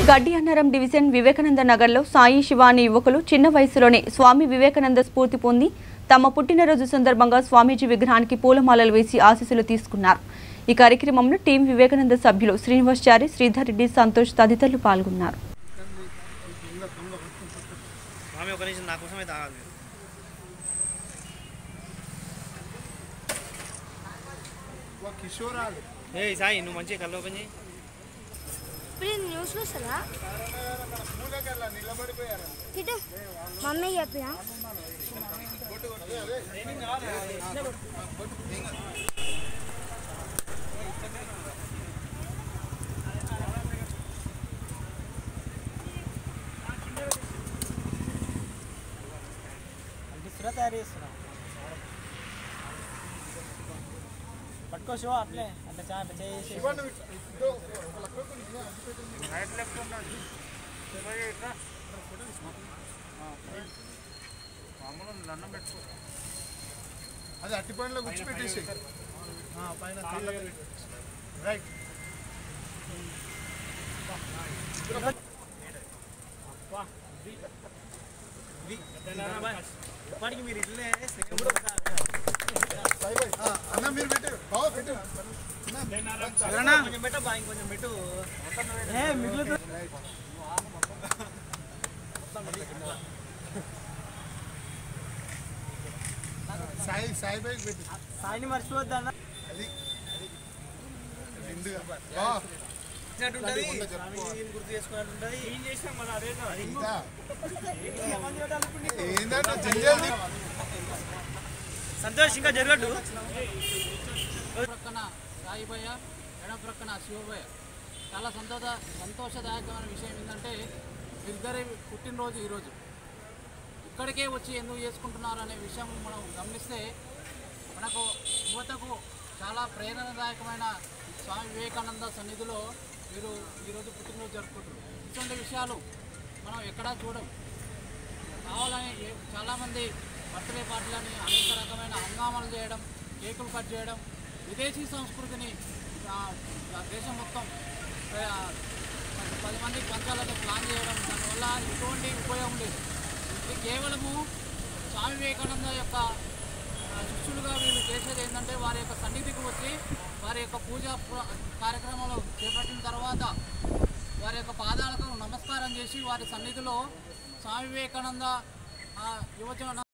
గడ్డి అన్నారం డివిజన్ వివేకానంద నగర్లో సాయి శివాని యువకులు చిన్న వయసులోనే స్వామి వివేకానంద స్ఫూర్తి పొంది తమ పుట్టినరోజు సందర్భంగా స్వామీజీ విగ్రహానికి పూలమాలలు వేసి ఆశీస్సులు తీసుకున్నారు ఈ కార్యక్రమంలో టీం వివేకానంద సభ్యులు శ్రీనివాస్చారి శ్రీధర్ రెడ్డి సంతోష్ తదితరులు పాల్గొన్నారు స్వామి ఒక నిమిషం నా కోసమే తాగాలి మీరు కిషోరాలు ఏ సాయి నువ్వు మంచిగా కళ్ళు ఓపెన్ చేయి ఇప్పుడు ఇది న్యూస్లో వస్తుందా ఇటు మమ్మీ చెప్పినా అంటిస్తున్నా తయారు చేస్తున్నా పట్టుకో శివ అట్లే అట్లా చా అట్లా చేసి అది అట్టి పండ్లో గుచ్చి పెట్టేసి పైన రైట్ ఇప్పటికి మీరు ఇట్లే అన్న మీరు పెట్టారు బాగా పెట్టారు కొంచెం పెట్టు బా ఇంకొంచెం పెట్టు ఏ మిగులుతు సాయి సాయి బైక్ పెట్టి సాయిని మర్చిపోద్దు అన్న అది నిండుగా బా ఉంటుంది గుర్తు చేసుకున్నట్టు ఏం చేసినాం మన అదే ఇదా ఏంటంటే జంజల్ సంతోష్ ఇంకా జరగట్టు ప్రక్కన సాయిబయ్య ఎడం ప్రక్కన శివబయ్య చాలా సంతోష సంతోషదాయకమైన విషయం ఏంటంటే ఇద్దరి పుట్టినరోజు ఈరోజు ఇక్కడికే వచ్చి ఎందుకు చేసుకుంటున్నారు అనే విషయం మనం గమనిస్తే మనకు యువతకు చాలా ప్రేరణాదాయకమైన స్వామి వివేకానంద సన్నిధిలో వీరు ఈరోజు పుట్టినరోజు జరుపుకుంటారు ఇటువంటి విషయాలు మనం ఎక్కడా చూడం కావాలని ఏ- చాలామంది బర్త్డే పార్టీలని అనేక రకమైన హంగామాలు చేయడం కేకులు కట్ చేయడం విదేశీ సంస్కృతిని ఆ, ఆ దేశం మొత్తం ఆ, పది- పది మందికి పంచాలని ప్లాన్ చేయడం దానివల్ల ఎటువంటి ఉపయోగం లేదు ఇది కేవలము స్వామి వివేకానంద యొక్క ఆ, శిష్యులుగా వీళ్ళు చేసేది ఏంటంటే వారి యొక్క సన్నిధికి వచ్చి వారి యొక్క పూజా ప్ర- కార్యక్రమాలు చేపట్టిన తర్వాత వారి యొక్క పాదాలకు నమస్కారం చేసి వారి సన్నిధిలో స్వామి వివేకానంద ఆ, యువజన